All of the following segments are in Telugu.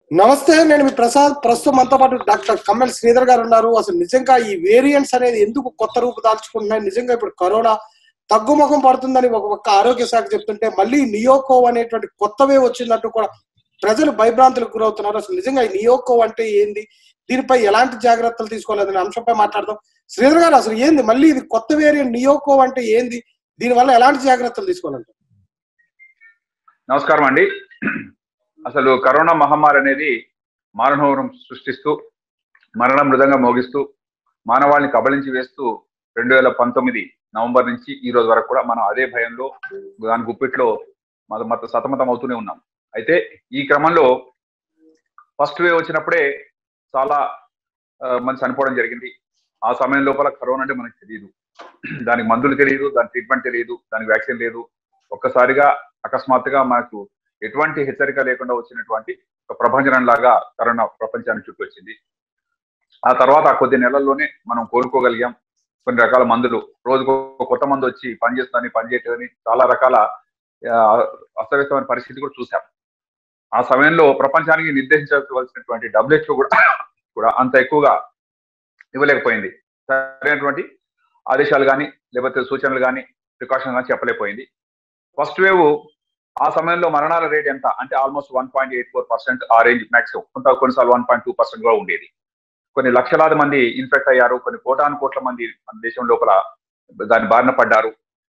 నమస్తే నేను మీ ప్రసాద్ ప్రస్తుతం మనతో పాటు డాక్టర్ కమ్మల్ శ్రీధర్ గారు ఉన్నారు అసలు నిజంగా ఈ వేరియంట్స్ అనేది ఎందుకు కొత్త రూపు దాల్చుకుంటున్నాయి నిజంగా ఇప్పుడు కరోనా తగ్గుముఖం పడుతుందని ఒక పక్క ఆరోగ్య శాఖ చెప్తుంటే మళ్ళీ నియోకో అనేటువంటి కొత్తవే వచ్చిందంటూ కూడా ప్రజలు భయభ్రాంతులకు గురవుతున్నారు అసలు నిజంగా ఈ నియోకో అంటే ఏంది దీనిపై ఎలాంటి జాగ్రత్తలు తీసుకోవాలనే అంశంపై మాట్లాడదాం శ్రీధర్ గారు అసలు ఏంది మళ్ళీ ఇది కొత్త వేరియంట్ నియోకో అంటే ఏంది దీనివల్ల ఎలాంటి జాగ్రత్తలు తీసుకోవాలంటే నమస్కారం అండి అసలు కరోనా మహమ్మారి అనేది మారణహోరం సృష్టిస్తూ మరణ మృదంగా మోగిస్తూ మానవాళిని కబలించి వేస్తూ రెండు వేల పంతొమ్మిది నవంబర్ నుంచి ఈ రోజు వరకు కూడా మనం అదే భయంలో దాని గుప్పిట్లో మన మత సతమతం అవుతూనే ఉన్నాం అయితే ఈ క్రమంలో ఫస్ట్ వేవ్ వచ్చినప్పుడే చాలా ఆ, మంది చనిపోవడం జరిగింది ఆ సమయం లోపల కరోనా అంటే మనకు తెలియదు దానికి మందులు తెలియదు దాని ట్రీట్మెంట్ తెలియదు దానికి వ్యాక్సిన్ లేదు ఒక్కసారిగా అకస్మాత్తుగా మనకు ఎటువంటి హెచ్చరిక లేకుండా వచ్చినటువంటి ఒక ప్రభంజనం లాగా కరోనా ప్రపంచానికి చుట్టూ వచ్చింది ఆ తర్వాత ఆ కొద్ది నెలల్లోనే మనం కోలుకోగలిగాం కొన్ని రకాల మందులు రోజుకు ఒక కొత్త మందు వచ్చి పనిచేస్తుందని పనిచేయటని చాలా రకాల ఆ, అస్తవ్యస్తమైన పరిస్థితి కూడా చూసాం ఆ సమయంలో ప్రపంచానికి నిర్దేశించవలసినటువంటి డబ్ల్యూహెచ్ఓ కూడా కూడా అంత ఎక్కువగా ఇవ్వలేకపోయింది సరైనటువంటి ఆదేశాలు కానీ లేకపోతే సూచనలు కానీ ప్రికాషన్ కానీ చెప్పలేకపోయింది ఫస్ట్ వేవ్ ఆ సమయంలో మరణాల రేట్ ఎంత అంటే almost one point eight four percent ఆ రేంజ్ మ్యాక్సిమం కొంత కొన్నిసార్లు వన్ పాయింట్ టూ పర్సెంట్ కూడా ఉండేది కొన్ని లక్షలాది మంది ఇన్ఫెక్ట్ అయ్యారు కొన్ని కోటాను కోట్ల మంది మన దేశం లోపల దాని బారిన పడ్డారు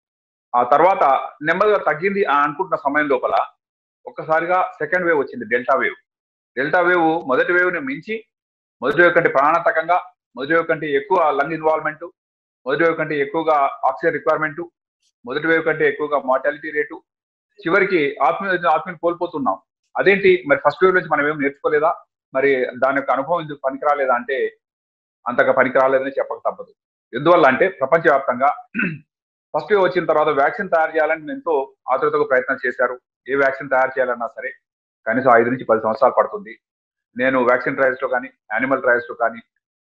ఆ తర్వాత నెమ్మదిగా తగ్గింది అని అనుకుంటున్న సమయం లోపల ఒక్కసారిగా సెకండ్ వేవ్ వచ్చింది డెల్టా వేవ్ డెల్టా వేవ్ మొదటి వేవ్ ని మించి మొదటి వేవ్ కంటే ప్రాణాంతకంగా మొదటి వేవ్ కంటే ఎక్కువ లంగ్ ఇన్వాల్వ్మెంట్ మొదటి వేవ్ కంటే ఎక్కువగా ఆక్సిజన్ రిక్వైర్మెంట్ మొదటి వేవ్ కంటే ఎక్కువగా మార్టాలిటీ రేటు చివరికి ఆత్మీయ ఆత్మీయ కోల్పోతున్నాం అదేంటి మరి ఫస్ట్ వేవ్ నుంచి మనం ఏం నేర్చుకోలేదా మరి దాని యొక్క అనుభవం ఎందుకు పనికిరాలేదా అంటే అంతగా పనికిరాలేదని చెప్పక తప్పదు ఎందువల్ల అంటే ప్రపంచవ్యాప్తంగా ఫస్ట్ వేవ్ వచ్చిన తర్వాత వ్యాక్సిన్ తయారు చేయాలని ఎంతో ఆతృతగా ప్రయత్నం చేశారు ఏ వ్యాక్సిన్ తయారు చేయాలన్నా సరే కనీసం ఐదు నుంచి పది సంవత్సరాలు పడుతుంది నేను వ్యాక్సిన్ ట్రయల్స్ లో కానీ యానిమల్ ట్రయల్స్ లో కానీ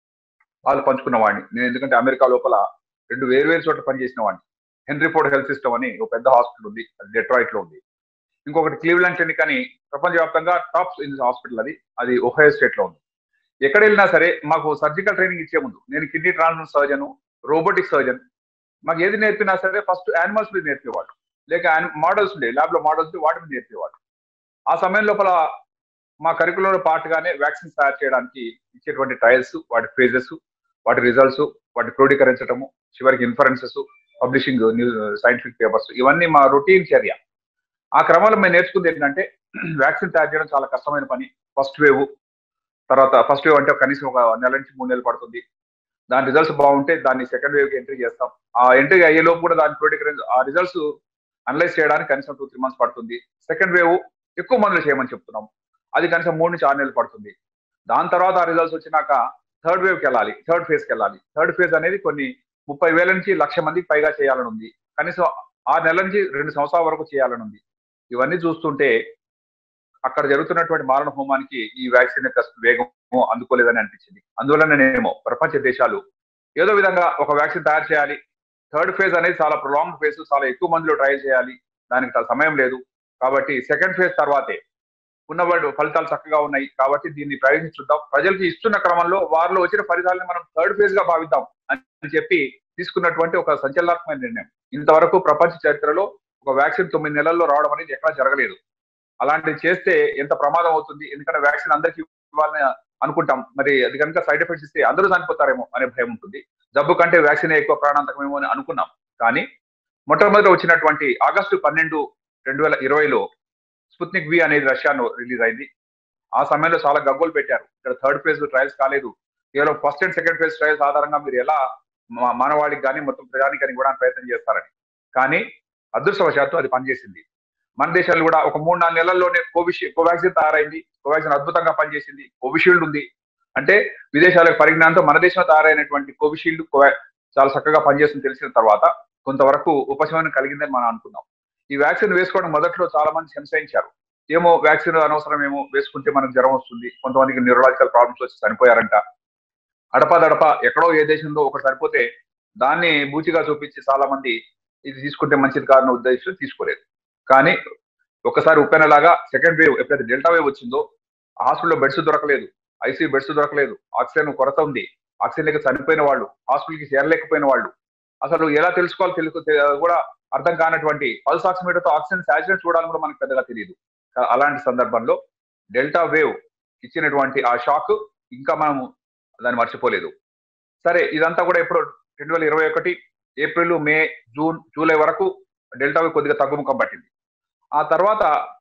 పాలు పంచుకున్న వాడిని నేను ఎందుకంటే అమెరికా లోపల రెండు వేరు వేరు చోట్ల పనిచేసిన వాడిని హెన్రీ ఫోర్డ్ హెల్త్ సిస్టమ్ అని ఒక పెద్ద హాస్పిటల్ ఉంది అది డెట్రాయిట్ లో ఉంది ఇంకొకటి క్లీవ్లాండ్ క్లినిక్ అని ప్రపంచవ్యాప్తంగా టాప్ హాస్పిటల్ అది అది ఒహయో స్టేట్ లో ఉంది ఎక్కడ వెళ్ళినా సరే మాకు సర్జికల్ ట్రైనింగ్ ఇచ్చే ముందు నేను kidney transplant surgeon robotic surgeon మాకు ఏది నేర్పినా సరే ఫస్ట్ యానిమల్స్ మీద నేర్పేవాడు లేక మోడల్స్ ఉండే ల్యాబ్ లో మోడల్స్ వాటి మీద నేర్పేవాడు ఆ సమయం లోపల మా కరికులంలో పార్ట్ గానే వ్యాక్సిన్స్ తయారు చేయడానికి ఇచ్చేటువంటి ట్రయల్స్ వాటి ఫేజెస్ వాటి రిజల్ట్స్ వాటి క్రోడీకరించడము చివరికి ఇన్ఫరెన్సెస్ పబ్లిషింగ్ సైంటిఫిక్ పేపర్స్ ఇవన్నీ మా రొటీన్ చర్య ఆ క్రమంలో మేము నేర్చుకుంది ఏంటంటే వ్యాక్సిన్ తయారు చేయడం చాలా కష్టమైన పని ఫస్ట్ వేవ్ తర్వాత ఫస్ట్ వేవ్ అంటే కనీసం ఒక నెల నుంచి మూడు నెలలు పడుతుంది దాని రిజల్ట్స్ బాగుంటే దాన్ని సెకండ్ వేవ్ కి ఎంట్రీ చేస్తాం ఆ ఎంట్రీ అయ్యే లోపు కూడా దాని క్రోడీకరించ ఆ రిజల్ట్స్ అనలైజ్ చేయడానికి కనీసం టూ త్రీ మంత్స్ పడుతుంది సెకండ్ వేవ్ ఎక్కువ మందులు చేయమని చెప్తున్నాం అది కనీసం మూడు నుంచి ఆరు నెలలు పడుతుంది దాని తర్వాత ఆ రిజల్ట్స్ వచ్చినాక థర్డ్ వేవ్కి వెళ్ళాలి థర్డ్ ఫేజ్కి వెళ్ళాలి థర్డ్ ఫేజ్ అనేది కొన్ని ముప్పై వేల నుంచి లక్ష మందికి పైగా చేయాలని ఉంది కనీసం ఆరు నెలల నుంచి రెండు సంవత్సరాల వరకు చేయాలని ఉంది ఇవన్నీ చూస్తుంటే అక్కడ జరుగుతున్నటువంటి మారణ హోమానికి ఈ వ్యాక్సిన్ యొక్క వేగం అందుకోలేదని అనిపించింది అందువల్ల నేనేమో ప్రపంచ దేశాలు ఏదో విధంగా ఒక వ్యాక్సిన్ తయారు చేయాలి థర్డ్ ఫేజ్ అనేది చాలా ప్రొలాంగ్ ఫేజ్ చాలా ఎక్కువ మందిలో ట్రయల్ చేయాలి దానికి చాలా సమయం లేదు కాబట్టి సెకండ్ ఫేజ్ తర్వాతే ఉన్నవాడు ఫలితాలు చక్కగా ఉన్నాయి కాబట్టి దీన్ని ప్రయోగించుద్దాం ప్రజలకి ఇస్తున్న క్రమంలో వారిలో వచ్చిన ఫలితాలను మనం థర్డ్ ఫేజ్ గా భావిద్దాం అని చెప్పి తీసుకున్నటువంటి ఒక సంచలనాత్మక నిర్ణయం ఇంతవరకు ప్రపంచ చరిత్రలో ఒక వ్యాక్సిన్ తొమ్మిది నెలల్లో రావడం అనేది ఎక్కడా జరగలేదు అలాంటివి చేస్తే ఎంత ప్రమాదం అవుతుంది ఎందుకంటే వ్యాక్సిన్ అందరికీ ఇవ్వాలని అనుకుంటాం మరి అది కనుక సైడ్ ఎఫెక్ట్స్ ఇస్తే అందరూ చనిపోతారేమో అనే భయం ఉంటుంది జబ్బు కంటే వ్యాక్సిన్ ఎక్కువ ప్రాణాంతకమేమో అని అనుకున్నాం కానీ మొట్టమొదటి వచ్చినటువంటి ఆగస్టు పన్నెండు రెండు వేల ఇరవైలో స్పుత్నిక్ వి అనేది రష్యాలో రిలీజ్ అయింది ఆ సమయంలో చాలా గగ్గోలు పెట్టారు ఇక్కడ థర్డ్ ఫేజ్ ట్రయల్స్ కాలేదు కేవలం first and second phase trials ఆధారంగా మీరు ఎలా మా- మానవాళికి కానీ మొత్తం ప్రజానికి ఇవ్వడానికి ప్రయత్నం చేస్తారని కానీ అదృష్టవశాత్తు అది పనిచేసింది మన దేశంలో కూడా ఒక మూడు నాలుగు నెలల్లోనే కోవిషీల్డ్ కోవాక్సిన్ తయారైంది కోవాక్సిన్ అద్భుతంగా పనిచేసింది కోవిషీల్డ్ ఉంది అంటే విదేశాలకు పరిజ్ఞానంతో మన దేశంలో తయారైనటువంటి కోవిషీల్డ్ కోవా- చాలా చక్కగా పనిచేస్తుంది తెలిసిన తర్వాత కొంతవరకు ఉపశమనం కలిగిందని మనం అనుకున్నాం ఈ వ్యాక్సిన్ వేసుకోవడం మొదట్లో చాలా మంది సంశయించారు ఏమో వ్యాక్సిన్ అనవసరం ఏమో వేసుకుంటే మనకు జ్వరం వస్తుంది కొంతమందికి న్యూరలాజికల్ ప్రాబ్లమ్స్ వచ్చి చనిపోయారంట అడపాదడప ఎక్కడో ఏ దేశంలో ఒకటి సరిపోతే దాన్ని బూచిగా చూపించి చాలా మంది ఇది తీసుకుంటే మంచిది కాదన్న ఉద్దేశంతో తీసుకోలేదు కానీ ఒకసారి ఉప్పెనలాగా సెకండ్ వేవ్ ఎప్పుడైతే డెల్టా వేవ్ వచ్చిందో హాస్పిటల్లో బెడ్స్ దొరకలేదు ఐసీయూ బెడ్స్ దొరకలేదు ఆక్సిజన్ కొరత ఉంది ఆక్సిజన్ లేక చనిపోయిన వాళ్ళు హాస్పిటల్కి చేరలేకపోయిన వాళ్ళు అసలు ఎలా తెలుసుకోవాలో తెలుసు కూడా అర్థం కానటువంటి పల్స్ ఆక్సిమీటర్తో ఆక్సిజన్ సాచురేట్ చూడాలని కూడా మనకు పెద్దగా తెలియదు కా- అలాంటి సందర్భంలో డెల్టా వేవ్ ఇచ్చినటువంటి ఆ షాక్ ఇంకా మనం దాన్ని మర్చిపోలేదు సరే ఇదంతా కూడా ఎప్పుడు రెండు వేల ఇరవై ఒకటి ఏప్రిల్ మే జూన్ జూలై వరకు డెల్టా వేవ్ కొద్దిగా తగ్గుముఖం పట్టింది ఆ తర్వాత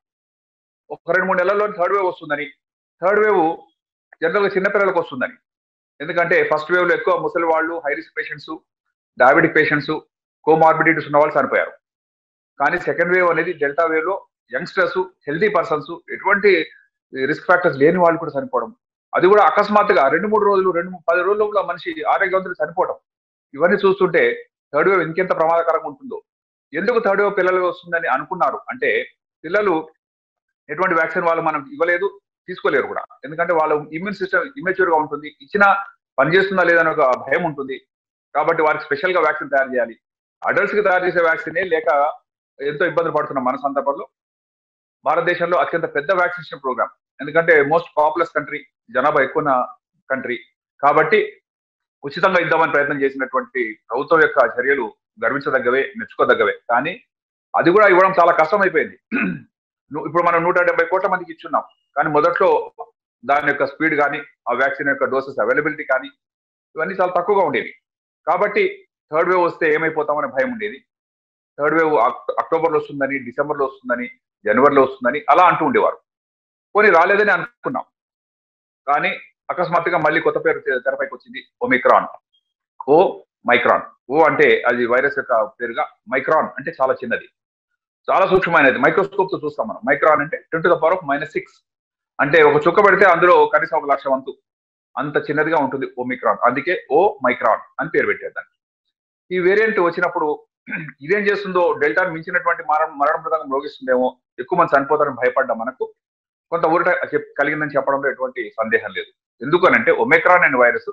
ఒక రెండు మూడు నెలల్లో థర్డ్ వేవ్ వస్తుందని థర్డ్ వేవ్ జనరల్గా చిన్నపిల్లలకు వస్తుందని ఎందుకంటే ఫస్ట్ వేవ్ లో ఎక్కువ ముసలి వాళ్ళు high risk patients diabetic patients comorbidities ఉన్న వాళ్ళు చనిపోయారు కానీ సెకండ్ వేవ్ అనేది డెల్టా వేవ్ లో యంగ్స్టర్స్ హెల్తీ పర్సన్స్ ఎటువంటి రిస్క్ ఫ్యాక్టర్స్ లేని వాళ్ళు కూడా చనిపోవడం అది కూడా అకస్మాత్తుగా రెండు మూడు రోజులు రెండు మూడు- పది రోజుల లోపల మనిషి ఆరోగ్యవంతులు చనిపోవడం ఇవన్నీ చూస్తుంటే థర్డ్ వేవ్ ఇంకెంత ప్రమాదకరంగా ఉంటుందో ఎందుకు థర్డ్ వేవ్ పిల్లలు వస్తుందని అనుకున్నారు అంటే పిల్లలు ఎటువంటి వ్యాక్సిన్ వాళ్ళు మనం ఇవ్వలేదు తీసుకోలేరు కూడా ఎందుకంటే వాళ్ళ ఇమ్యూన్ సిస్టమ్ ఇమ్మెచ్యూర్ గా ఉంటుంది ఇచ్చిన పనిచేస్తుందా లేదని ఒక భయం ఉంటుంది కాబట్టి వారికి స్పెషల్ గా వ్యాక్సిన్ తయారు చేయాలి అడల్ట్స్ కి తయారు చేసే వ్యాక్సినే లేక ఎంతో ఇబ్బందులు పడుతున్నాం మన సందర్భంలో భారతదేశంలో అత్యంత పెద్ద వ్యాక్సినేషన్ ప్రోగ్రామ్ ఎందుకంటే మోస్ట్ పాపులస్ కంట్రీ జనాభా ఎక్కువ ఉన్న కంట్రీ కాబట్టి ఉచితంగా ఇద్దామని ప్రయత్నం చేసినటువంటి ప్రభుత్వం యొక్క చర్యలు గర్వించదగ్గవే మెచ్చుకోదగ్గవే కానీ అది కూడా ఇవ్వడం చాలా కష్టం అయిపోయింది ను- ఇప్పుడు మనం నూట డెబ్బై కోట్ల మందికి ఇచ్చున్నాం కానీ మొదట్లో దాని యొక్క స్పీడ్ కానీ ఆ వ్యాక్సిన్ యొక్క డోసెస్ అవైలబిలిటీ కానీ ఇవన్నీ చాలా తక్కువగా ఉండేవి కాబట్టి థర్డ్ వేవ్ వస్తే ఏమైపోతామనే భయం ఉండేది థర్డ్ వేవ్ అక్టోబర్లో వస్తుందని డిసెంబర్లో వస్తుందని జనవరిలో వస్తుందని అలా అంటూ ఉండేవారు పోనీ రాలేదని అనుకున్నాం కానీ అకస్మాత్తుగా మళ్ళీ కొత్త పేరు తె- తెరపైకి వచ్చింది ఒమిక్రాన్ ఓ మైక్రాన్ ఓ అంటే అది వైరస్ యొక్క పేరుగా మైక్రాన్ అంటే చాలా చిన్నది చాలా సూక్ష్మమైనది మైక్రోస్కోప్ తో చూస్తాం మనం మైక్రాన్ అంటే ten to the power of minus six అంటే ఒక చుక్క పెడితే అందులో కనీసం ఒక లక్ష వంతు అంత చిన్నదిగా ఉంటుంది ఓమిక్రాన్ అందుకే ఓ మైక్రాన్ అని పేరు పెట్టారు దాన్ని ఈ వేరియంట్ వచ్చినప్పుడు ఇదేం చేస్తుందో డెల్టాను మించినటువంటి మరణ మరణ మృదంగం రోగిస్తుందేమో ఎక్కువ మంది చనిపోతారని భయపడ్డా మనకు కొంత ఊరట చెప్- కలిగిందని చెప్పడంలో ఎటువంటి సందేహం లేదు ఎందుకనంటే ఒమెక్రాన్ అనే వైరస్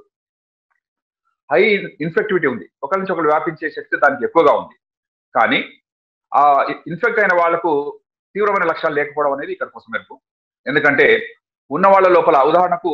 హై ఇన్ఫెక్టివిటీ ఉంది ఒకరి నుంచి ఒకరు వ్యాపించే శక్తి దానికి ఎక్కువగా ఉంది కానీ ఆ ఇన్ఫెక్ట్ అయిన వాళ్లకు తీవ్రమైన లక్షణాలు లేకపోవడం అనేది ఇక్కడ కోసం మెరుపు ఎందుకంటే ఉన్న వాళ్ళ లోపల ఉదాహరణకు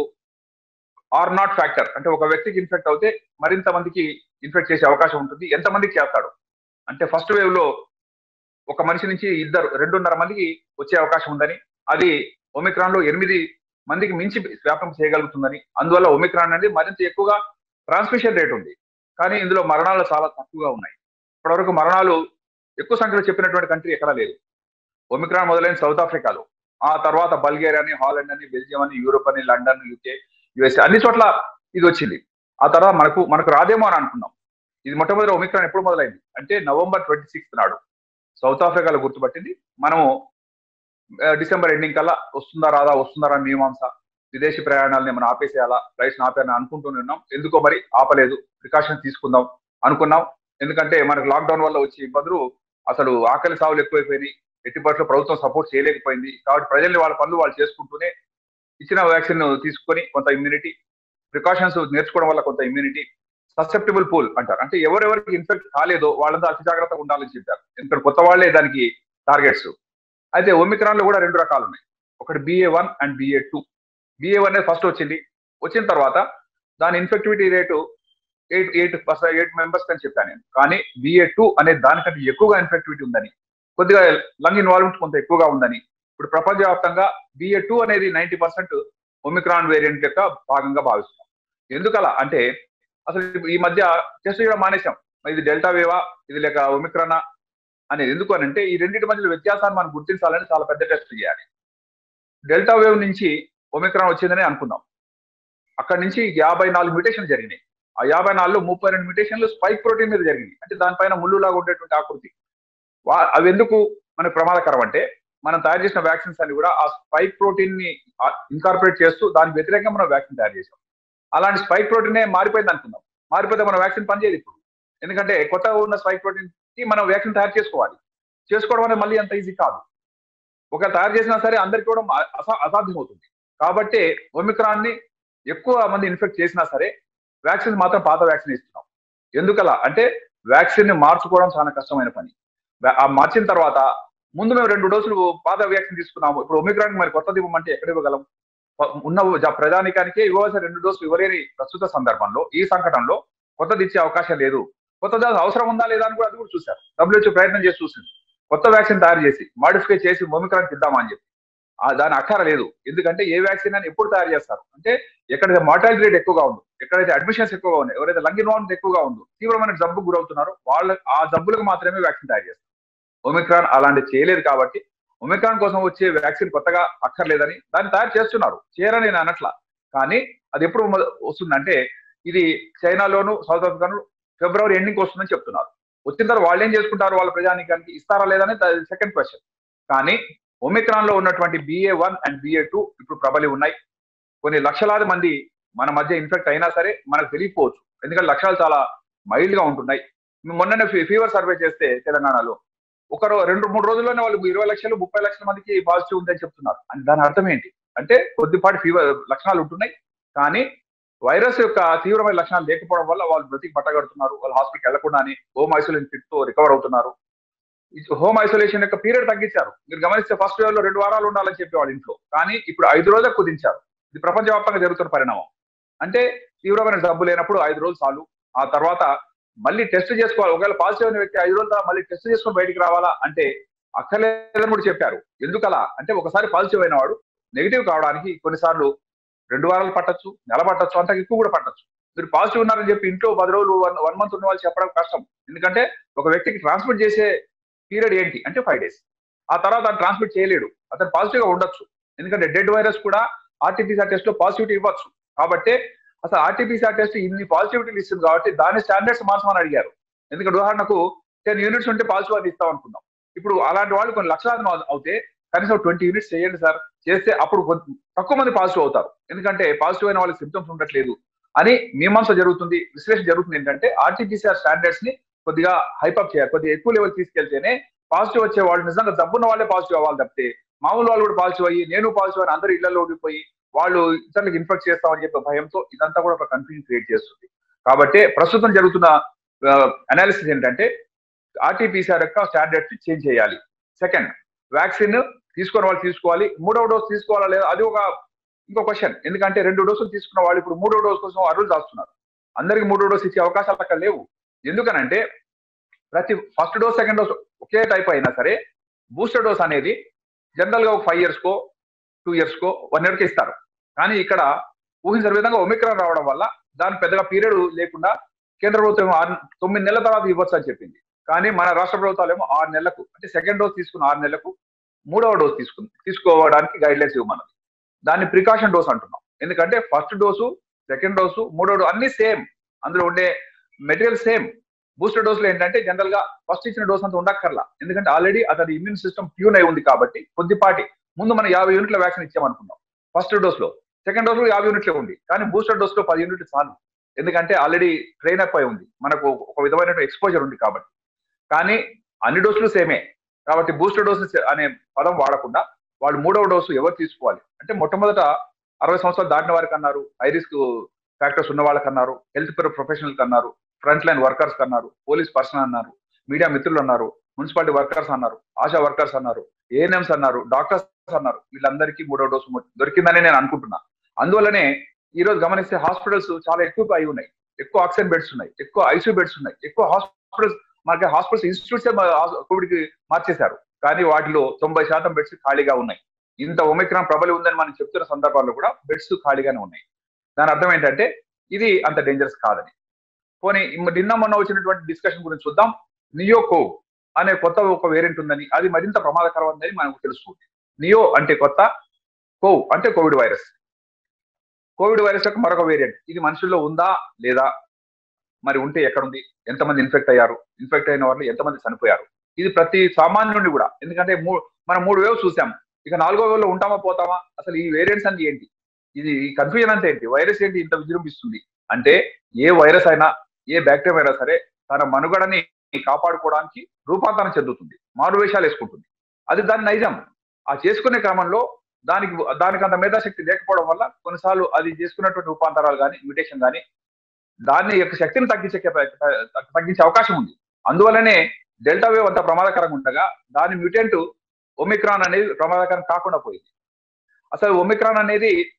ఆర్ నాట్ ఫ్యాక్టర్ అంటే ఒక వ్యక్తికి ఇన్ఫెక్ట్ అవుతే మరింత మందికి ఇన్ఫెక్ట్ చేసే అవకాశం ఉంటుంది ఎంత మందికి చేస్తాడు అంటే ఫస్ట్ వేవ్ లో ఒక మనిషి నుంచి ఇద్దరు రెండున్నర మందికి వచ్చే అవకాశం ఉందని అది ఒమిక్రాన్ లో ఎనిమిది మందికి మించి వ్యాపం చేయగలుగుతుందని అందువల్ల ఒమిక్రాన్ అనేది మరింత ఎక్కువగా ట్రాన్స్మిషన్ రేట్ ఉంది కానీ ఇందులో మరణాలు చాలా తక్కువగా ఉన్నాయి ఇప్పటివరకు మరణాలు ఎక్కువ సంఖ్యలో చెప్పినటువంటి కంట్రీ ఎక్కడా లేదు ఒమిక్రాన్ మొదలైన సౌత్ ఆఫ్రికాలో ఆ తర్వాత బల్గేరియా అని హాలండ్ అని బెల్జియం అని యూరోప్ అని లండన్ యూకే యుఎస్ఏ అన్ని చోట్ల ఇది వచ్చింది ఆ తర్వాత మనకు మనకు రాదేమో అని అనుకున్నాం ఇది మొట్టమొదటి ఒమిక్రాన్ ఎప్పుడు మొదలైంది అంటే నవంబర్ ట్వంటీ సిక్స్త్ నాడు సౌత్ ఆఫ్రికాలో గుర్తుపట్టింది మనము ఆ, డిసెంబర్ ఎండింగ్ కల్లా వస్తుందా రాదా వస్తుందా అని మీమాంస విదేశీ ప్రయాణాలని మనం ఆపేసేయాలా ఫ్లైట్స్ ఆపేయాలని అనుకుంటూనే ఉన్నాం ఎందుకో మరి ఆపలేదు ప్రికాషన్ తీసుకుందాం అనుకున్నాం ఎందుకంటే మనకు లాక్డౌన్ వల్ల వచ్చే ఇబ్బందులు అసలు ఆకలి సావులు ఎక్కువైపోయినాయి ఎట్టి పరిస్థితుల్లో ప్రభుత్వం సపోర్ట్ చేయలేకపోయింది కాబట్టి ప్రజల్ని వాళ్ళ పనులు వాళ్ళు చేసుకుంటూనే ఇచ్చిన వ్యాక్సిన్ తీసుకొని కొంత ఇమ్యూనిటీ ప్రికాషన్స్ నేర్చుకోవడం వల్ల కొంత ఇమ్యూనిటీ ససెప్టిబుల్ పూల్ అంటారు అంటే ఎవరెవరికి ఇన్ఫెక్ట్ కాలేదో వాళ్ళంతా అతి జాగ్రత్తగా ఉండాలని చెప్పారు ఎందుకంటే కొత్త వాళ్ళే దానికి టార్గెట్స్ అయితే ఒమిక్రాన్ లో కూడా రెండు రకాలు ఉన్నాయి ఒకటి BA one and BA two BA one అనేది ఫస్ట్ వచ్చింది వచ్చిన తర్వాత దాని infectivity rate eight eight percent eight members అని చెప్పాను నేను కానీ బిఏ టూ అనేది దానికంటే ఎక్కువగా ఇన్ఫెక్టివిటీ ఉందని కొద్దిగా లంగ్ ఇన్వాల్వ్మెంట్ కొంత ఎక్కువగా ఉందని ఇప్పుడు ప్రపంచవ్యాప్తంగా బిఏ టూ అనేది నైన్టీ పర్సెంట్ ఒమిక్రాన్ వేరియంట్ యొక్క భాగంగా భావిస్తున్నాం ఎందుకలా అంటే అసలు ఈ మధ్య టెస్ట్ చేయడం మానేశాం ఇది డెల్టా వేవా ఇది లేక ఒమిక్రానా అనేది ఎందుకు అని అంటే ఈ రెండింటి మధ్య వ్యత్యాసాన్ని మనం గుర్తించాలని చాలా పెద్ద టెస్ట్ చేయాలి డెల్టా వేవ్ నుంచి ఒమిక్రాన్ వచ్చిందని అనుకుందాం అక్కడి నుంచి యాభై నాలుగు మ్యూటేషన్ జరిగినాయి ఆ యాభై నాలుగులో ముప్పై రెండు మ్యూటేషన్లు స్పైక్ ప్రోటీన్ మీద జరిగినాయి అంటే దానిపైన ముళ్ళులాగా ఉండేటువంటి ఆకృతి వా- అవి ఎందుకు మనకు ప్రమాదకరం అంటే మనం తయారు చేసిన వ్యాక్సిన్స్ అన్ని కూడా ఆ స్పైక్ ప్రోటీన్ ని ఇన్కార్పొరేట్ చేస్తూ దాని వ్యతిరేకంగా మనం వ్యాక్సిన్ తయారు చేసాం అలాంటి స్పైక్ ప్రోటీనే మారిపోయింది అనుకుందాం మారిపోతే మన వ్యాక్సిన్ పనిచేయదు ఇప్పుడు ఎందుకంటే కొత్తగా ఉన్న స్పైక్ ప్రోటీన్ కి మనం వ్యాక్సిన్ తయారు చేసుకోవాలి చేసుకోవడం అనేది మళ్ళీ అంత ఈజీ కాదు ఒక తయారు చేసినా సరే అందరికి కూడా అసా అసాధ్యం అవుతుంది కాబట్టి ఒమిక్రాన్ ని ఎక్కువ మంది ఇన్ఫెక్ట్ చేసినా సరే వ్యాక్సిన్ మాత్రం పాత వ్యాక్సిన్ ఇస్తున్నాం ఎందుకలా అంటే వ్యాక్సిన్ ని మార్చుకోవడం చాలా కష్టమైన పని వ్యా- ఆ మార్చిన తర్వాత ముందు మేము రెండు డోసులు పాత వ్యాక్సిన్ తీసుకున్నాము ఇప్పుడు ఒమిక్రాన్ మరి కొత్తది ఇవ్వమంటే ఎక్కడ ఇవ్వగలం ప- ఉన్న జ- ప్రజానికానికే ఇవ్వవలసిన రెండు డోసులు ఇవ్వలేని ప్రస్తుత సందర్భంలో ఈ సంకటంలో కొత్తది ఇచ్చే అవకాశం లేదు కొత్త డోసు అవసరం ఉందా లేదా అని కూడా అది కూడా చూశారు డబ్ల్యూహెచ్ఓ ప్రయత్నం చేసి చూసింది కొత్త వ్యాక్సిన్ తయారు చేసి మాడిఫై చేసి ఒమిక్రాన్ ఇద్దామా అని చెప్పి ఆ దాని అక్కర లేదు ఎందుకంటే ఏ వ్యాక్సిన్ అని ఎప్పుడు తయారు చేస్తారు అంటే ఎక్కడైతే మార్టాలిటీ రేట్ ఎక్కువగా ఉంది ఎక్కడైతే అడ్మిషన్స్ ఎక్కువగా ఉన్నాయి ఎవరైతే లంగ్ ఇన్వాల్వ్మెంట్ ఎక్కువగా ఉందో తీవ్రమైన జబ్బు గురవుతున్నారో వాళ్ళ ఆ జబ్బులకు మాత్రమే వ్యాక్సిన్ తయారు చేస్తారు ఒమిక్రాన్ అలాంటి చేయలేదు కాబట్టి ఒమిక్రాన్ కోసం వచ్చే వ్యాక్సిన్ కొత్తగా అక్కర్లేదని దాన్ని తయారు చేస్తున్నారు చేయరని నేను అనట్లా కానీ అది ఎప్పుడు మొద- వస్తుందంటే ఇది చైనాలోను సౌత్ ఆఫ్రికాను ఫిబ్రవరి ఎండింగ్ వస్తుందని చెప్తున్నారు వచ్చిన తర్వాత వాళ్ళు ఏం చేసుకుంటారు వాళ్ళ ప్రజానికానికి ఇస్తారా లేదని సెకండ్ క్వశ్చన్ కానీ ఒమిక్రాన్ లో ఉన్నటువంటి BA one and BA two ఇప్పుడు ప్రబలి ఉన్నాయి కొన్ని లక్షలాది మంది మన మధ్య ఇన్ఫెక్ట్ అయినా సరే మనకు తెలియకపోవచ్చు ఎందుకంటే లక్షణాలు చాలా మైల్డ్ గా ఉంటున్నాయి మొన్ననే ఫీవర్ సర్వే చేస్తే తెలంగాణలో ఒక రో- రెండు మూడు రోజుల్లోనే వాళ్ళు ఇరవై లక్షలు ముప్పై లక్షల మందికి పాజిటివ్ ఉందని చెప్తున్నారు అంటే దాని అర్థం ఏంటి అంటే కొద్దిపాటి ఫీవర్ లక్షణాలు ఉంటున్నాయి కానీ వైరస్ యొక్క తీవ్రమైన లక్షణాలు లేకపోవడం వల్ల వాళ్ళు బ్రతికి పట్టగడుతున్నారు వాళ్ళు హాస్పిటల్కి వెళ్లకుండానే హోమ్ ఐసోలేషన్ కిట్ తో రికవర్ అవుతున్నారు హోమ్ ఐసోలేషన్ యొక్క పీరియడ్ తగ్గించారు మీరు గమనిస్తే ఫస్ట్ వేవ్ లో రెండు వారాలు ఉండాలని చెప్పేవాళ్ళు ఇంట్లో కానీ ఇప్పుడు ఐదు రోజులకు కుదించారు ఇది ప్రపంచవ్యాప్తంగా జరుగుతున్న పరిణామం అంటే తీవ్రమైన జబ్బు లేనప్పుడు ఐదు రోజులు చాలు ఆ తర్వాత మళ్ళీ టెస్ట్ చేసుకోవాలి ఒకవేళ పాజిటివ్ అయిన వ్యక్తి ఐదు రోజుల తర్వాత మళ్ళీ టెస్ట్ చేసుకొని బయటికి రావాలా అంటే అక్కర్లేదని కూడా చెప్పారు ఎందుకలా అంటే ఒకసారి పాజిటివ్ అయిన వాడు నెగిటివ్ కావడానికి కొన్నిసార్లు రెండు వారాలు పట్టొచ్చు నెల పట్టొచ్చు అంత ఎక్కువ కూడా పట్టొచ్చు మీరు పాజిటివ్ ఉన్నారని చెప్పి ఇంట్లో పది రోజులు వన్ వన్ మంత్ ఉన్న వాళ్ళు చెప్పడం కష్టం ఎందుకంటే ఒక వ్యక్తికి ట్రాన్స్మిట్ చేసే పీరియడ్ ఏంటి అంటే ఫైవ్ డేస్ ఆ తర్వాత అతను ట్రాన్స్మిట్ చేయలేడు అతను పాజిటివ్ గా ఉండొచ్చు ఎందుకంటే డెడ్ వైరస్ కూడా ఆర్టీపీసీఆర్ టెస్ట్ లో పాజిటివిటీ ఇవ్వచ్చు కాబట్టి అసలు ఆర్టీపీసీఆర్ టెస్ట్ ఇన్ని పాజిటివిటీ ఇస్తుంది కాబట్టి దాని స్టాండర్డ్స్ మార్చమని అడిగారు ఎందుకంటే ఉదాహరణకు టెన్ యూనిట్స్ ఉంటే పాజిటివ్ అని ఇస్తాం అనుకుందాం ఇప్పుడు అలాంటి వాళ్ళు కొన్ని లక్షలాది మంది అవుతే కనీసం ట్వంటీ యూనిట్స్ చేయండి సార్ చేస్తే అప్పుడు కొంత- తక్కువ మంది పాజిటివ్ అవుతారు ఎందుకంటే పాజిటివ్ అయిన వాళ్ళకి సిమ్టమ్స్ ఉండట్లేదు అని మీమాంస జరుగుతుంది విశ్లేషణ జరుగుతుంది ఏంటంటే ఆర్టీపీసీఆర్ స్టాండర్డ్స్ ని కొద్దిగా హైపప్ చేయాలి కొద్దిగా ఎక్కువ లెవెల్ తీసుకెళ్తేనే పాజిటివ్ వచ్చే వాళ్ళు నిజంగా జబ్బున్న వాళ్ళే పాజిటివ్ అవ్వాలి తప్పితే మామూలు వాళ్ళు కూడా పాజిటివ్ అయ్యి నేను పాజిటివ్ అని అందరూ ఇళ్లలో ఉండిపోయి వాళ్ళు ఇతరులకు ఇన్ఫెక్ట్ చేస్తామని చెప్పే భయంతో ఇదంతా కూడా ఒక కన్ఫ్యూజన్ క్రియేట్ చేస్తుంది కాబట్టి ప్రస్తుతం జరుగుతున్న అనాలిసిస్ ఏంటంటే ఆర్టీపీసీఆర్ యొక్క స్టాండర్డ్స్ చేంజ్ చేయాలి సెకండ్ వ్యాక్సిన్ తీసుకున్న వాళ్ళు తీసుకోవాలి మూడవ డోస్ తీసుకోవాలా లేదా అది ఒక ఇంకో క్వశ్చన్ ఎందుకంటే రెండు డోసులు తీసుకున్న వాళ్ళు ఇప్పుడు మూడో డోస్ కోసం అరువులు దాస్తున్నారు అందరికి మూడో డోస్ ఇచ్చే అవకాశాలు అక్కడ లేవు ఎందుకనంటే ప్రతి ఫస్ట్ డోస్ సెకండ్ డోస్ ఒకే టైప్ అయినా సరే బూస్టర్ డోస్ అనేది జనరల్ గా ఒక ఫైవ్ ఇయర్స్ కో టూ ఇయర్స్ కో వన్ ఇయర్ కి ఇస్తారు కానీ ఇక్కడ ఊహించిన విధంగా ఒమిక్రాన్ రావడం వల్ల దాని పెద్దగా పీరియడ్ లేకుండా కేంద్ర ప్రభుత్వం ఆరు తొమ్మిది నెలల తర్వాత ఇవ్వచ్చు అని చెప్పింది కానీ మన రాష్ట్ర ప్రభుత్వాలు ఏమో ఆరు నెలలకు అంటే సెకండ్ డోస్ తీసుకున్న ఆరు నెలలకు మూడవ డోస్ తీసుకుంది తీసుకోవడానికి గైడ్ లైన్స్ ఇవ్వమన్నది దాన్ని ప్రికాషన్ డోస్ అంటున్నాం ఎందుకంటే ఫస్ట్ డోసు సెకండ్ డోసు మూడో డోసు అన్ని సేమ్ అందులో ఉండే మెటీరియల్ సేమ్ బూస్టర్ డోసులు ఏంటంటే జనరల్ గా ఫస్ట్ ఇచ్చిన డోస్ అంత ఉండక్కర్లా ఎందుకంటే ఆల్రెడీ అతని ఇమ్యూన్ సిస్టమ్ ట్యూన్ అయి ఉంది కాబట్టి కొద్దిపాటి ముందు మనం యాభై యూనిట్ల వ్యాక్సిన్ ఇచ్చామనుకున్నాం ఫస్ట్ డోస్ లో సెకండ్ డోస్ లో యాభై యూనిట్లే ఉంది కానీ బూస్టర్ డోస్ లో పది యూనిట్లు చాలు ఎందుకంటే ఆల్రెడీ ట్రైన్ అప్ అయి ఉంది మనకు ఒక విధమైన ఎక్స్పోజర్ ఉంది కాబట్టి కానీ అన్ని డోసులు సేమే కాబట్టి బూస్టర్ డోస్ అనే పదం వాడకుండా వాళ్ళు మూడవ డోసు ఎవరు తీసుకోవాలి అంటే మొట్టమొదట అరవై సంవత్సరాలు దాటిన వారికి అన్నారు హై రిస్క్ ఫ్యాక్టర్స్ ఉన్న వాళ్ళకి అన్నారు హెల్త్ ప్రొఫెషనల్ అన్నారు ఫ్రంట్ లైన్ వర్కర్స్ అన్నారు పోలీస్ పర్సన్ అన్నారు మీడియా మిత్రులు అన్నారు మున్సిపాలిటీ వర్కర్స్ అన్నారు ఆశా వర్కర్స్ అన్నారు ఏఎన్ఎంస్ అన్నారు డాక్టర్స్ అన్నారు వీళ్ళందరికీ మూడో డోసు మొ- దొరికిందని నేను అనుకుంటున్నా అందువల్లనే ఈ రోజు గమనిస్తే హాస్పిటల్స్ చాలా ఎక్కువ అయి ఉన్నాయి ఎక్కువ ఆక్సిజన్ బెడ్స్ ఉన్నాయి ఎక్కువ ఐసీయూ బెడ్స్ ఉన్నాయి ఎక్కువ హాస్పిటల్స్ మనకి హాస్పిటల్స్ ఇన్స్టిట్యూట్స్ కోవిడ్ కి మార్చేశారు కానీ వాటిలో తొంభై శాతం బెడ్స్ ఖాళీగా ఉన్నాయి ఇంత ఒమిక్రాన్ ప్రబలి ఉందని మనం చెప్తున్న సందర్భాల్లో కూడా బెడ్స్ ఖాళీగానే ఉన్నాయి దాని అర్థం ఏంటంటే ఇది అంత డేంజరస్ కాదని పోనీ ఇమ్మ- నిన్న మొన్న వచ్చినటువంటి డిస్కషన్ గురించి చూద్దాం నియోకో అనే కొత్త ఒక వేరియంట్ ఉందని అది మరింత ప్రమాదకరమైందని మనకు తెలుస్తుంది నియో అంటే కొత్త కోవ్ అంటే కోవిడ్ వైరస్ కోవిడ్ వైరస్ యొక్క మరొక వేరియంట్ ఇది మనుషుల్లో ఉందా లేదా మరి ఉంటే ఎక్కడుంది ఎంతమంది ఇన్ఫెక్ట్ అయ్యారు ఇన్ఫెక్ట్ అయిన వాళ్ళు ఎంతమంది చనిపోయారు ఇది ప్రతి సామాన్యుడిని కూడా ఎందుకంటే మూ- మనం మూడు వేవ్ చూసాం ఇక నాలుగో వేవ్ లో ఉంటామా పోతామా అసలు ఈ వేరియంట్స్ అన్ని ఏంటి ఇది కన్ఫ్యూజన్ అంతా ఏంటి వైరస్ ఏంటి ఇంత విజృంభిస్తుంది అంటే ఏ వైరస్ అయినా ఏ బ్యాక్టీరియా అయినా సరే తన మనుగడని కాపాడుకోవడానికి రూపాంతరం చెందుతుంది మారువేషాలు వేసుకుంటుంది అది దాని నైజం ఆ చేసుకునే క్రమంలో దానికి దానికి అంత మేధాశక్తి లేకపోవడం వల్ల కొన్నిసార్లు అది చేసుకున్నటువంటి రూపాంతరాలు కానీ మ్యూటేషన్ కానీ దాని యొక్క శక్తిని తగ్గించే కెపా- తగ్గించే అవకాశం ఉంది అందువల్లనే డెల్టా వేవ్ అంత ప్రమాదకరంగా ఉండగా దాని మ్యూటెంట్ ఒమిక్రాన్ అనేది ప్రమాదకరం కాకుండా పోయింది అసలు ఒమిక్రాన్ అనేది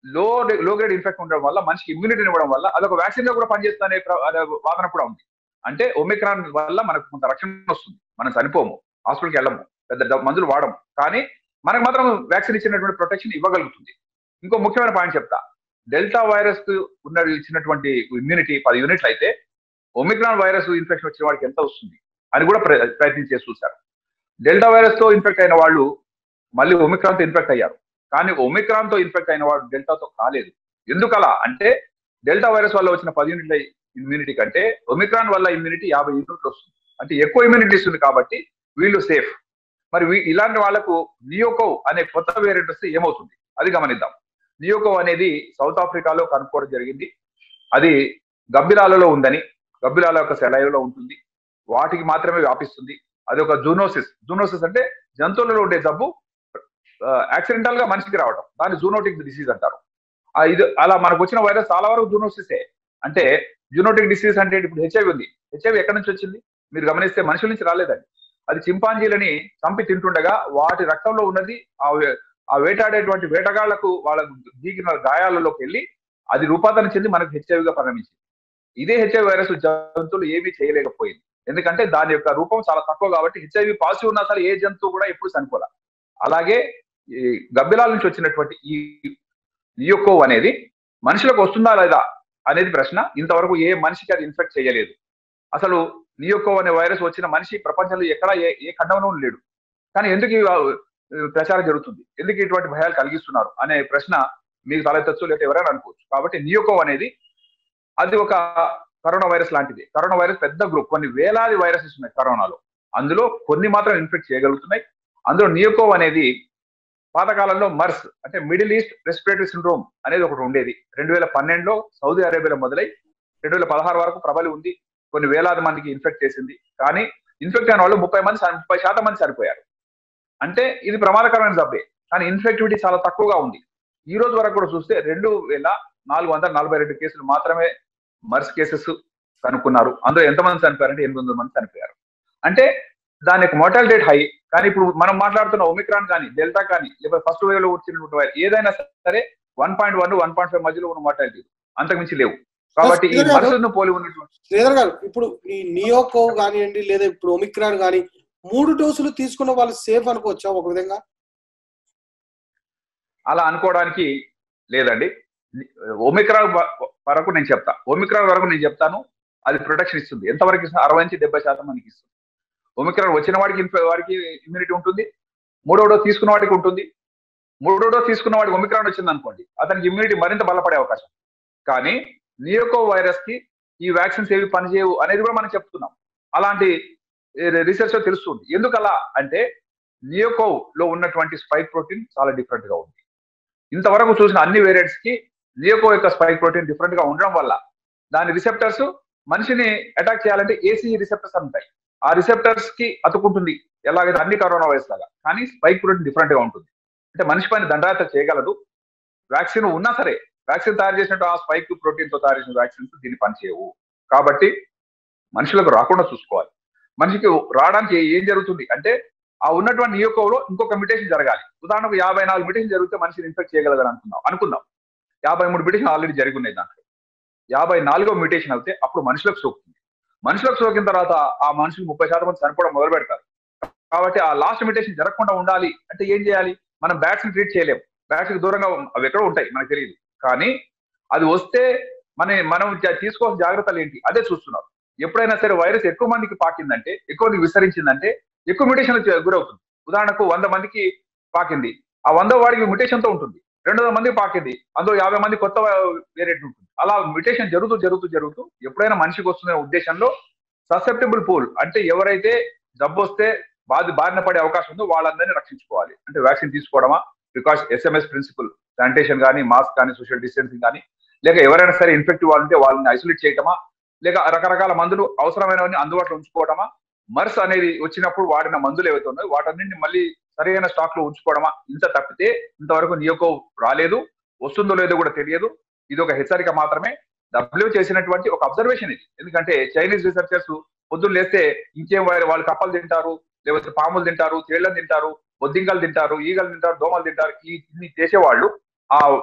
లో లో గ్రేడ్ ఇన్ఫెక్ట్ ఉండడం వల్ల మనిషికి ఇమ్యూనిటీ ఇవ్వడం వల్ల అదొక వ్యాక్సిన్ గా కూడా పనిచేస్తుందనే ప్ర- అనే వాదన కూడా ఉంది అంటే ఒమిక్రాన్ వల్ల మనకు కొంత రక్షణ వస్తుంది మనం చనిపోము హాస్పిటల్కి వెళ్ళము పెద్ద డ- మందులు వాడము కానీ మనకు మాత్రం వ్యాక్సిన్ ఇచ్చినటువంటి ప్రొటెక్షన్ ఇవ్వగలుగుతుంది ఇంకో ముఖ్యమైన పాయింట్ చెప్తా డెల్టా వైరస్ కు ఉన్న ఇచ్చినటువంటి ఇమ్యూనిటీ పది యూనిట్లు అయితే ఒమిక్రాన్ వైరస్ ఇన్ఫెక్షన్ వచ్చిన వాడికి ఎంత వస్తుంది అని కూడా ప్ర- ప్రయత్నం చేసి చూశారు డెల్టా వైరస్ తో ఇన్ఫెక్ట్ అయిన వాళ్ళు మళ్ళీ ఒమిక్రాన్ తో ఇన్ఫెక్ట్ అయ్యారు కానీ ఒమిక్రాన్ తో ఇన్ఫెక్ట్ అయిన వాడు డెల్టాతో కాలేదు ఎందుకలా అంటే డెల్టా వైరస్ వల్ల వచ్చిన పది యూనిట్ల ఇమ్యూనిటీ కంటే ఒమిక్రాన్ వల్ల ఇమ్యూనిటీ యాభై యూనిట్లు వస్తుంది అంటే ఎక్కువ ఇమ్యూనిటీ ఇస్తుంది కాబట్టి వీళ్ళు సేఫ్ మరి వీ- ఇలాంటి వాళ్లకు నియోకోవ్ అనే కొత్త వేరియంట్ వస్తే ఏమవుతుంది అది గమనిద్దాం నియోకోవ్ అనేది సౌత్ ఆఫ్రికాలో కనుక్కోవడం జరిగింది అది గబ్బిలాలలో ఉందని గబ్బిలాల యొక్క సెలైవ్లో ఉంటుంది వాటికి మాత్రమే వ్యాపిస్తుంది అది ఒక జూనోసిస్ జూనోసిస్ అంటే జంతువులలో ఉండే జబ్బు యాక్సిడెంటల్ గా మనిషికి రావడం దాన్ని జూనోటిక్ డిసీజ్ అంటారు ఆ ఇది అలా మనకు వచ్చిన వైరస్ చాలా వరకు జూనోసిసే అంటే జూనోటిక్ డిసీజ్ అంటే ఇప్పుడు హెచ్ఐవి ఉంది హెచ్ఐవి ఎక్కడి నుంచి వచ్చింది మీరు గమనిస్తే మనుషుల నుంచి రాలేదండి అది చింపాంజీలని చంపి తింటుండగా వాటి రక్తంలో ఉన్నది ఆ వే- ఆ వేటాడేటువంటి వేటగాళ్లకు వాళ్ళకు దిగిన గాయాలలోకి వెళ్ళి అది రూపాంతరం చెంది మనకు హెచ్ఐవిగా పరిణమించింది ఇదే హెచ్ఐవి వైరస్ జంతువులు ఏమీ చేయలేకపోయింది ఎందుకంటే దాని యొక్క రూపం చాలా తక్కువ కాబట్టి హెచ్ఐవి పాజిటివ్ ఉన్నా సరే ఏ జంతువు కూడా ఎప్పుడు చనిపోలే అలాగే ఈ గబ్బిలాల నుంచి వచ్చినటువంటి ఈ నియోకోవ్ అనేది మనుషులకు వస్తుందా లేదా అనేది ప్రశ్న ఇంతవరకు ఏ మనిషికి అది ఇన్ఫెక్ట్ చేయలేదు అసలు నియోకోవ్ అనే వైరస్ వచ్చిన మనిషి ప్రపంచంలో ఎక్కడ ఏ ఏ ఖండంలోనూ లేడు కానీ ఎందుకు ఈ, ఆ, ప్రచారం జరుగుతుంది ఎందుకు ఇటువంటి భయాలు కలిగిస్తున్నారు అనే ప్రశ్న మీకు తలెత్తచ్చు లేకపోతే ఎవరైనా అనుకోవచ్చు కాబట్టి నియోకోవ్ అనేది అది ఒక కరోనా వైరస్ లాంటిది కరోనా వైరస్ పెద్ద గ్రూప్ కొన్ని వేలాది వైరసెస్ ఉన్నాయి కరోనాలో అందులో కొన్ని మాత్రం ఇన్ఫెక్ట్ చేయగలుగుతున్నాయి అందులో నియోకోవ్ అనేది పాతకాలంలో మర్స్ అంటే మిడిల్ ఈస్ట్ రెస్పిరేటరీ సిండ్రోమ్ అనేది ఒకటి ఉండేది రెండు వేల పన్నెండులో సౌదీ అరేబియాలో మొదలై రెండు వేల పదహారు వరకు ప్రబలి ఉంది కొన్ని వేలాది మందికి ఇన్ఫెక్ట్ చేసింది కానీ ఇన్ఫెక్ట్ అయిన వాళ్ళు ముప్పై మంది చని- ముప్పై శాతం మంది చనిపోయారు అంటే ఇది ప్రమాదకరమైన జబ్బే కానీ ఇన్ఫెక్టివిటీ చాలా తక్కువగా ఉంది ఈ రోజు వరకు కూడా చూస్తే రెండు వేల నాలుగు వందల నలభై రెండు కేసులు మాత్రమే మర్స్ కేసెస్ కనుక్కున్నారు అందులో ఎంతమంది చనిపోయారంటే ఎనిమిది వందల మంది చనిపోయారు అంటే దాని యొక్క మోర్టాలిటీ రేట్ హై కానీ ఇప్పుడు మనం మాట్లాడుతున్న ఒమిక్రాన్ కానీ డెల్టా కానీ లేకపోతే ఫస్ట్ వేవ్ లో వచ్చినటువంటి వైరస్ ఏదైనా సరే one point one one point five మధ్యలో ఉన్న మోర్టాలిటీ అంతకుమించి లేవు కాబట్టి ఈ మర్స్ ను పోలి ఉన్నటువంటి శ్రీధర్ గారు ఇప్పుడు ఈ నియోకో కానివ్వండి లేదా ఇప్పుడు ఒమిక్రాన్ కానీ మూడు డోసులు తీసుకున్న వాళ్ళు సేఫ్ అనుకోవచ్చా ఒక విధంగా అలా అనుకోవడానికి లేదండి ఒమిక్రాన్ వ- వరకు నేను చెప్తా ఒమిక్రాన్ వరకు నేను చెప్తాను అది ప్రొటెక్షన్ ఇస్తుంది ఎంతవరకు ఇస్తుంది అరవై నుంచి డెబ్బై శాతం మనకి ఇస్తుంది ఒమిక్రాన్ వచ్చిన వాడికి ఇన్ఫె- వాడికి ఇమ్యూనిటీ ఉంటుంది మూడో డోస్ తీసుకున్న వాడికి ఉంటుంది మూడో డోస్ తీసుకున్న వాడికి ఒమిక్రాన్ వచ్చింది అనుకోండి అతనికి ఇమ్యూనిటీ మరింత బలపడే అవకాశం కానీ నియోకో వైరస్ కి ఈ వ్యాక్సిన్స్ ఏవి పనిచేయవు అనేది కూడా మనం చెప్తున్నాం అలాంటి రీసెర్చ్ లో తెలుస్తుంది ఎందుకలా అంటే నియోకో లో ఉన్నటువంటి స్పైక్ ప్రోటీన్ చాలా డిఫరెంట్ గా ఉంది ఇంతవరకు చూసిన అన్ని వేరియంట్స్ కి నియోకో యొక్క స్పైక్ ప్రోటీన్ డిఫరెంట్ గా ఉండడం వల్ల దాని రిసెప్టర్స్ మనిషిని అటాక్ చేయాలంటే ఏసీ రిసెప్టర్స్ ఉంటాయి ఆ రిసెప్టర్స్ కి అతుకుంటుంది ఎలాగైతే అన్ని కరోనా వైరస్ లాగా కానీ స్పైక్ ప్రోటీన్ డిఫరెంట్ గా ఉంటుంది అంటే మనిషి పైన దండయాత్ర చేయగలదు వ్యాక్సిన్ ఉన్నా సరే వ్యాక్సిన్ తయారు చేసినట్టు ఆ స్పైక్ ప్రోటీన్ తో తయారు చేసిన వ్యాక్సిన్స్ దీన్ని పనిచేయవు కాబట్టి మనుషులకు రాకుండా చూసుకోవాలి మనిషికి రావడానికి ఏం జరుగుతుంది అంటే ఆ ఉన్నటువంటి నియోకోలో ఇంకొక మ్యూటేషన్ జరగాలి ఉదాహరణకు యాభై నాలుగు మ్యూటేషన్ జరిగితే మనిషిని ఇన్ఫెక్ట్ చేయగలదని అనుకుందాం అనుకుందాం యాభై మూడు మ్యూటేషన్ ఆల్రెడీ జరిగి ఉన్నాయి దాంట్లో యాభై నాలుగో మ్యూటేషన్ అయితే అప్పుడు మనుషులకు సోకుతుంది మనుషులకు సోకిన తర్వాత ఆ మనుషులు ముప్పై శాతం మంది చనిపోవడం మొదలు పెడతారు కాబట్టి ఆ లాస్ట్ మ్యూటేషన్ జరగకుండా ఉండాలి అంటే ఏం చేయాలి మనం బ్యాట్స్ ని ట్రీట్ చేయలేము బ్యాట్స్ కి దూరంగా అవి ఎక్కడో ఉంటాయి మనకు తెలియదు కానీ అది వస్తే మన మనం జా- తీసుకోవాల్సిన జాగ్రత్తలు ఏంటి అదే చూస్తున్నారు ఎప్పుడైనా సరే వైరస్ ఎక్కువ మందికి పాకిందంటే ఎక్కువ మందికి విస్తరించిందంటే ఎక్కువ మ్యూటేషన్ గురవుతుంది ఉదాహరణకు వంద మందికి పాకింది ఆ వంద వాడికి మ్యూటేషన్ తో ఉంటుంది రెండు వందల మందికి పాకింది అందులో యాభై మంది కొత్త వేరియంట్ ఉంటుంది అలా మ్యూటేషన్ జరుగుతూ జరుగుతూ జరుగుతూ ఎప్పుడైనా మనిషికి వస్తున్న ఉద్దేశంలో ససెప్టబుల్ పూల్ అంటే ఎవరైతే జబ్బు వస్తే బాధ బారిన పడే అవకాశం ఉందో వాళ్ళందరినీ రక్షించుకోవాలి అంటే వ్యాక్సిన్ తీసుకోవడమా బికాస్ ఎస్ఎంఎస్ ప్రిన్సిపల్ శానిటేషన్ కానీ మాస్క్ కానీ సోషల్ డిస్టెన్సింగ్ కానీ లేక ఎవరైనా సరే ఇన్ఫెక్టివ్ వాళ్ళు ఉంటే వాళ్ళని ఐసోలేట్ చేయటమా లేక రకరకాల మందులు అవసరమైనవన్నీ అందుబాటులో ఉంచుకోవడమా మర్స్ అనేది వచ్చినప్పుడు వాడిన మందులు ఏవైతే ఉన్నాయో వాటన్నింటిని మళ్ళీ సరైన స్టాక్ లో ఉంచుకోవడమా ఇంత తప్పితే ఇంతవరకు నియోకో రాలేదు వస్తుందో లేదో కూడా తెలియదు ఇది ఒక హెచ్చరిక మాత్రమే డబ్ల్యూ చేసినటువంటి ఒక అబ్జర్వేషన్ ఇది ఎందుకంటే చైనీస్ రీసెర్చర్స్ పొద్దున్న లేస్తే ఇంకేం వారు వాళ్ళు కప్పలు తింటారు లేకపోతే పాములు తింటారు తేళ్లను తింటారు బొద్దింకలు తింటారు ఈగలు తింటారు దోమలు తింటారు ఈ ఇన్ని చేసేవాళ్ళు ఆ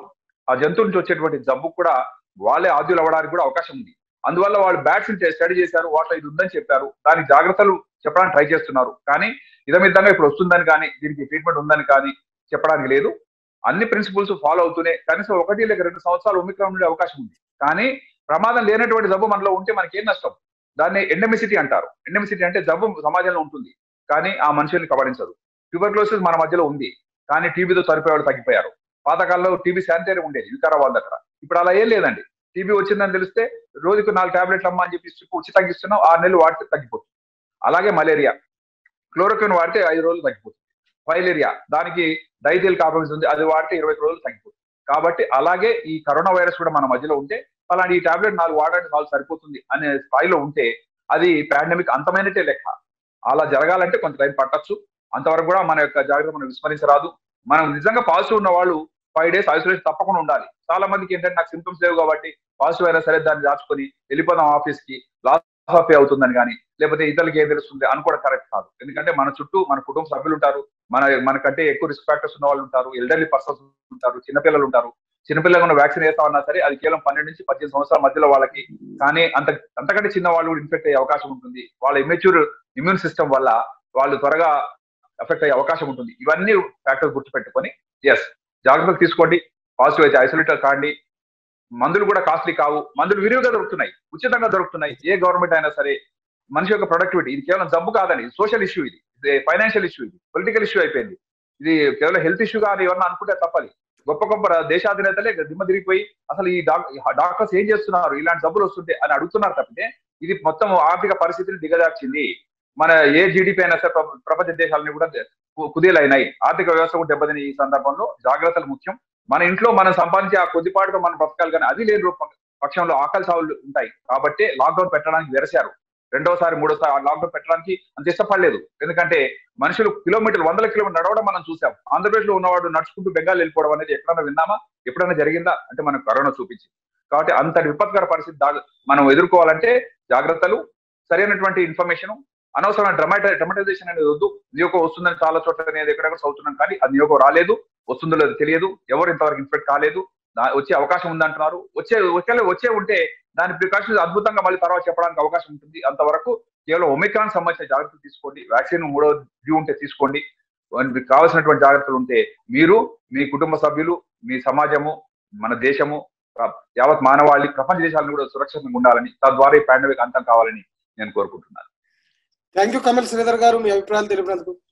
ఆ జంతువుల నుంచి వచ్చేటువంటి జబ్బు కూడా వాళ్ళే ఆద్యులు అవ్వడానికి కూడా అవకాశం ఉంది అందువల్ల వాళ్ళు వ్యాక్సిన్ స్టడీ చేశారు వాటిలో ఇది ఉందని చెప్పారు దానికి జాగ్రత్తలు చెప్పడానికి ట్రై చేస్తున్నారు కానీ ఇదమిద్దంగా ఇప్పుడు వస్తుందని కానీ దీనికి ట్రీట్మెంట్ ఉందని కానీ చెప్పడానికి లేదు అన్ని ప్రిన్సిపల్స్ ఫాలో అవుతూనే కనీసం ఒకటి లేక రెండు సంవత్సరాలు ఒమిక్రాన్ ఉండే అవకాశం ఉంది కానీ ప్రమాదం లేనటువంటి జబ్బు మనలో ఉంటే మనకి ఏం నష్టం దాన్ని ఎండమిసిటీ అంటారు ఎండమిసిటీ అంటే జబ్బు సమాజంలో ఉంటుంది కానీ ఆ మనుషుల్ని కబడించదు ట్యూబర్క్లోసిస్ మన మధ్యలో ఉంది కానీ టీబీతో చనిపోయే వాళ్ళు తగ్గిపోయారు పాతకాలంలో టీబీ శానిటరీ ఉండేది వికారాబాద్ దగ్గర ఇప్పుడు అలా ఏం లేదండి టీబీ వచ్చిందని తెలిస్తే రోజుకు నాలుగు టాబ్లెట్లు అమ్మా అని చెప్పి స్ట్రిప్ ఉచితంగా ఇస్తున్నాం ఆరు నెలలు వాడితే తగ్గిపోతుంది అలాగే మలేరియా క్లోరోక్విన్ వాడితే ఐదు రోజులు తగ్గిపోతుంది ఫైలేరియా దానికి డైథిల్ కాపమిస్ ఉంది అది వాడితే ఇరవై రోజులు తగ్గిపోతుంది కాబట్టి అలాగే ఈ కరోనా వైరస్ కూడా మన మధ్యలో ఉంటే అలాంటి ఈ టాబ్లెట్ నాలుగు వాడడానికి నాలుగు సరిపోతుంది అనే స్థాయిలో ఉంటే అది పాండమిక్ అంతమైనట్టే లెక్క అలా జరగాలంటే కొంత టైం పట్టచ్చు అంతవరకు కూడా మన యొక్క జాగ్రత్త మనం విస్మరించరాదు మనం నిజంగా పాజిటివ్ ఉన్న వాళ్ళు ఫైవ్ డేస్ ఐసోలేషన్ తప్పకుండా ఉండాలి చాలా మందికి ఏంటంటే నాకు సింటమ్స్ లేవు కాబట్టి పాజిటివ్ అయినా సరే దాన్ని దాచుకొని వెళ్ళిపోదాం ఆఫీస్ కి లాస్ ఆఫ్ పే అవుతుందని కానీ లేకపోతే ఇతరులకి ఏం తెలుస్తుంది అనుకోవడం కరెక్ట్ కాదు ఎందుకంటే మన చుట్టూ మన కుటుంబ సభ్యులు ఉంటారు మన మనకంటే ఎక్కువ రిస్క్ ఫ్యాక్టర్స్ ఉన్న వాళ్ళు ఉంటారు ఎల్డర్లీ పర్సన్స్ ఉంటారు చిన్నపిల్లలు ఉంటారు చిన్నపిల్లలకు ఉన్న వ్యాక్సిన్ వేస్తామన్నా సరే అది కేవలం పన్నెండు నుంచి పద్దెనిమిది సంవత్సరాల మధ్యలో వాళ్ళకి కానీ అంత అంతకంటే చిన్న వాళ్ళు కూడా ఇన్ఫెక్ట్ అయ్యే అవకాశం ఉంటుంది వాళ్ళ ఇమ్మెచ్యూర్ ఇమ్యూన్ సిస్టమ్ వల్ల వాళ్ళు త్వరగా ఎఫెక్ట్ అయ్యే అవకాశం ఉంటుంది ఇవన్నీ ఫ్యాక్టర్స్ గుర్తుపెట్టుకొని ఎస్ జాగ్రత్తలు తీసుకోండి పాజిటివ్ అయితే ఐసోలేటర్ కాండి మందులు కూడా కాస్ట్లీ కావు మందులు విరివిగా దొరుకుతున్నాయి ఉచితంగా దొరుకుతున్నాయి ఏ గవర్నమెంట్ అయినా సరే మనిషి యొక్క ప్రొడక్టివిటీ ఇది కేవలం జబ్బు కాదండి సోషల్ ఇష్యూ ఇది ఇది ఫైనాన్షియల్ ఇష్యూ ఇది పొలిటికల్ ఇష్యూ అయిపోయింది ఇది కేవలం హెల్త్ ఇష్యూ కానీ ఎవరన్నా అనుకుంటే తప్పది గొప్ప గొప్ప దేశాధినేతలే దిమ్మ తిరిగిపోయి అసలు ఈ డాక్టర్స్ ఏం చేస్తున్నారు ఇలాంటి జబ్బులు వస్తుంటే అని అడుగుతున్నారు తప్పితే ఇది మొత్తం ఆర్థిక పరిస్థితిని దిగజార్చింది మన ఏ జీడిపి అయినా సరే ప్రపంచ దేశాలని కూడా కుదేలైనాయి ఆర్థిక వ్యవస్థ కూడా దెబ్బతిని ఈ సందర్భంలో జాగ్రత్తలు ముఖ్యం మన ఇంట్లో మనం సంపాదించి ఆ కొద్దిపాటుతో మనం బ్రతకాలి కానీ అది లేని రూపం పక్షంలో ఆకలి సాగులు ఉంటాయి కాబట్టి లాక్డౌన్ పెట్టడానికి వెరశారు రెండోసారి మూడోసారి లాక్డౌన్ పెట్టడానికి అంత ఇష్టపడలేదు ఎందుకంటే మనుషులు కిలోమీటర్లు వందల కిలోమీటర్ నడవడం మనం చూసాం ఆంధ్రప్రదేశ్ లో ఉన్నవాడు నడుచుకుంటూ బెంగాల్ వెళ్ళిపోవడం అనేది ఎక్కడైనా విన్నామా ఎప్పుడైనా జరిగిందా అంటే మనకు కరోనా చూపించి కాబట్టి అంతటి విపత్కర పరిస్థితి మనం ఎదుర్కోవాలంటే జాగ్రత్తలు సరైనటువంటి ఇన్ఫర్మేషన్ అనవసరమైన డ్రమాటై డ్రమాటైజేషన్ అనేది వద్దు నియోగం వస్తుందని చాలా చోట్ల నేను ఎక్కడెక్కడ చదువుతున్నాను కానీ అది నియోగం రాలేదు వస్తుందో లేదో తెలియదు ఎవరు ఇంతవరకు ఇన్ఫెక్ట్ కాలేదు వచ్చే అవకాశం ఉందంటున్నారు వచ్చే ఒకవేళ వచ్చే ఉంటే దాని ప్రికాషన్స్ అద్భుతంగా మళ్ళీ తర్వాత చెప్పడానికి అవకాశం ఉంటుంది అంతవరకు కేవలం ఒమిక్రాన్ సంబంధించిన జాగ్రత్తలు తీసుకోండి వ్యాక్సిన్ మూడో డ్యూ ఉంటే తీసుకోండి మీకు కావాల్సినటువంటి జాగ్రత్తలు ఉంటే మీరు మీ కుటుంబ సభ్యులు మీ సమాజము మన దేశము యావత్ మానవాళి ప్రపంచ దేశాలను కూడా సురక్షితంగా ఉండాలని తద్వారా ఈ పాండమిక్ అంతం కావాలని నేను కోరుకుంటున్నాను థ్యాంక్ యూ కమల్ శ్రీధర్ గారు మీ అభిప్రాయాలు తెలిపినందుకు